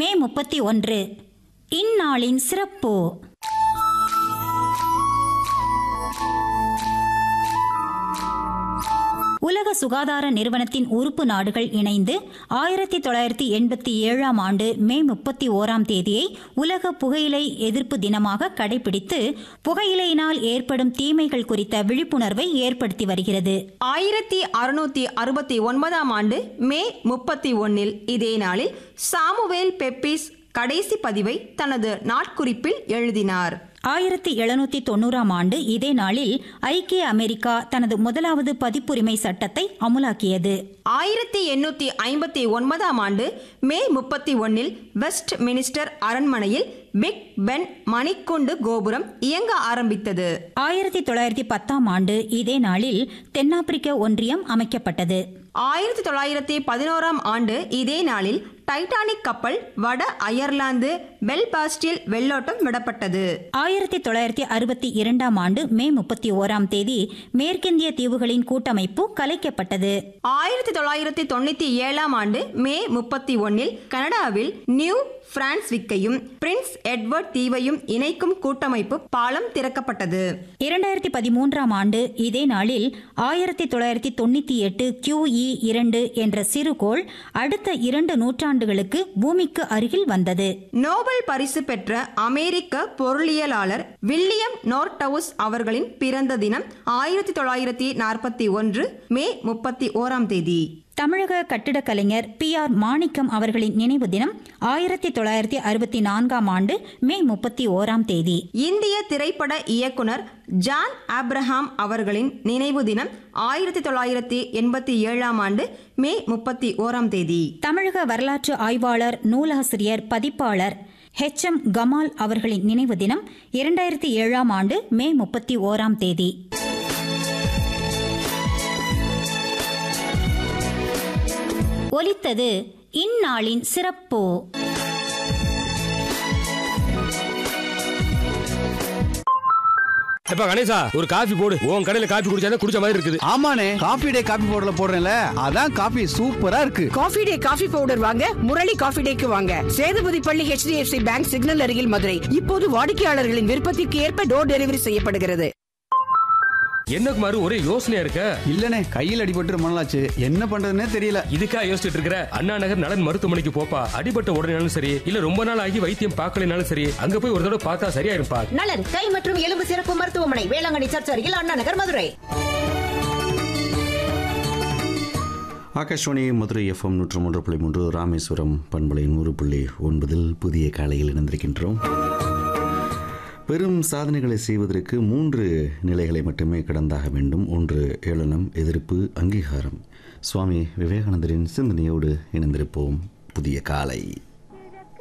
மே முப்பத்தி ஒன்று இந்நாளின் சிறப்பு உலக சுகாதார நிறுவனத்தின் உறுப்பு நாடுகள் இணைந்து ஆயிரத்தி தொள்ளாயிரத்தி எண்பத்தி ஏழாம் ஆண்டு மே முப்பத்தி ஓராம் தேதியை உலக புகையிலை எதிர்ப்பு தினமாக கடைபிடித்து புகையிலையினால் ஏற்படும் தீமைகள் குறித்த விழிப்புணர்வை ஏற்படுத்தி வருகிறது ஆயிரத்தி அறுநூத்தி அறுபத்தி ஒன்பதாம் ஆண்டு மே முப்பத்தி ஒன்னில் இதே நாளில் சாமுவேல் பெப்பிஸ் கடைசி பதிவை தனது நாட்குறிப்பில் எழுதினார் ஆயிரத்தி எழுநூத்தி தொண்ணூறாம் ஆண்டு இதே நாளில் ஐக்கிய அமெரிக்கா தனது முதலாவது பதிப்புரிமை சட்டத்தை அமுலாக்கியது ஆயிரத்தி எண்ணூத்தி ஐம்பத்தி ஒன்பதாம் ஆண்டு மே முப்பத்தி ஒன்னில் வெஸ்ட் மினிஸ்டர் அரண்மனையில் பிக் பென் மணிக்குண்டு கோபுரம் இயங்க ஆரம்பித்தது ஆயிரத்தி தொள்ளாயிரத்தி பத்தாம் ஆண்டு இதே நாளில் தென்னாப்பிரிக்க ஒன்றியம் அமைக்கப்பட்டது ஆயிரத்தி தொள்ளாயிரத்தி பதினோராம் ஆண்டு இதே நாளில் டைட்டானிக் கப்பல் வட அயர்லாந்து பெல்பாஸ்டில் வெள்ளோட்டம் விடப்பட்டது ஆயிரத்தி தொள்ளாயிரத்தி அறுபத்தி இரண்டாம் ஆண்டு மே முப்பத்தி ஓராம் தேதி மேற்கிந்திய தீவுகளின் கூட்டமைப்பு கலைக்கப்பட்டது ஆயிரத்தி தொள்ளாயிரத்தி தொண்ணூத்தி ஏழாம் ஆண்டு மே முப்பத்தி ஒன்னில் கனடாவில் நியூ பிரான்ஸ்விக்கையும் பிரின்ஸ் எட்வர்ட் தீவையும் இணைக்கும் கூட்டமைப்பு பாலம் திறக்கப்பட்டது இரண்டாயிரத்தி பதிமூன்றாம் ஆண்டு இதே நாளில் ஆயிரத்தி தொள்ளாயிரத்தி தொண்ணூத்தி எட்டு கியூஇ இரண்டு என்ற சிறுகோள் அடுத்த இரண்டு நூற்றாண்டுகளுக்கு பூமிக்கு அருகில் வந்தது நோபல் பரிசு பெற்ற அமெரிக்க பொருளியலாளர் வில்லியம் நோர்டவுஸ் அவர்களின் பிறந்த தினம் ஆயிரத்தி தொள்ளாயிரத்தி நாற்பத்தி ஒன்று மே முப்பத்தி ஓராம் தேதி தமிழக கட்டிடக் கலைஞர் பி ஆர் மாணிக்கம் அவர்களின் நினைவு தினம் ஆயிரத்தி தொள்ளாயிரத்தி அறுபத்தி நான்காம் ஆண்டு மே முப்பத்தி ஓராம் தேதி இந்திய திரைப்பட இயக்குனர் ஜான் ஆப்ரஹாம் அவர்களின் நினைவு தினம் ஆயிரத்தி தொள்ளாயிரத்தி எண்பத்தி ஏழாம் ஆண்டு மே முப்பத்தி ஓராம் தேதி தமிழக வரலாற்று ஆய்வாளர் நூலாசிரியர் பதிப்பாளர் ஹெச் எம் கமால் அவர்களின் நினைவு தினம் இரண்டாயிரத்தி ஏழாம் ஆண்டு மே முப்பத்தி ஓராம் தேதி ஒலித்தது இந்நாளின் சிறப்பு எப்ப கணேசா ஒரு காஃபி போடு உன் கடையில காஃபி குடிச்சா குடிச்ச மாதிரி இருக்குது ஆமாண்ணே காபி டே காபி பவுடர்ல போடுறேன்ல அதான் காபி சூப்பரா இருக்கு காஃபி டே காஃபி பவுடர் வாங்க முரளி காஃபி டேக்கு வாங்க சேதுபதி பள்ளி HDFC பேங்க் சிக்னல் அருகில் மதுரை இப்போது வாடிக்கையாளர்களின் விருப்பத்திற்கு ஏற்ப டோர் டெலிவரி செய்யப்படுகிறது என்ன குமாரு ஒரே யோசனையா இருக்க இல்லனே கையில் அடிபட்டு ரொம்ப நாளாச்சு என்ன பண்றதுன்னே தெரியல இதுக்கா யோசிச்சுட்டு இருக்கிற அண்ணா நகர் நலன் மருத்துவமனைக்கு போப்பா அடிபட்ட உடனேனாலும் சரி இல்ல ரொம்ப நாள் ஆகி வைத்தியம் பார்க்கலனாலும் சரி அங்க போய் ஒரு தடவை பார்த்தா சரியாயிருப்பா நலன் கை மற்றும் எலும்பு சிறப்பு மருத்துவமனை வேளாங்கண்ணி சர்ச் அருகில் அண்ணா நகர் மதுரை ஆகாஷ்வாணி மதுரை எஃப்எம் நூற்று மூன்று புள்ளி மூன்று ராமேஸ்வரம் பண்பலை நூறு புள்ளி ஒன்பதில் புதிய காலையில் இணைந்திருக்கின்றோம் பெரும் சாதனைகளை செய்வதற்கு மூன்று நிலைகளை மட்டுமே கடந்தாக வேண்டும் ஒன்று ஏளனம் எதிர்ப்பு அங்கீகாரம் சுவாமி விவேகானந்தரின் சிந்தனையோடு இணைந்திருப்போம் புதிய காலை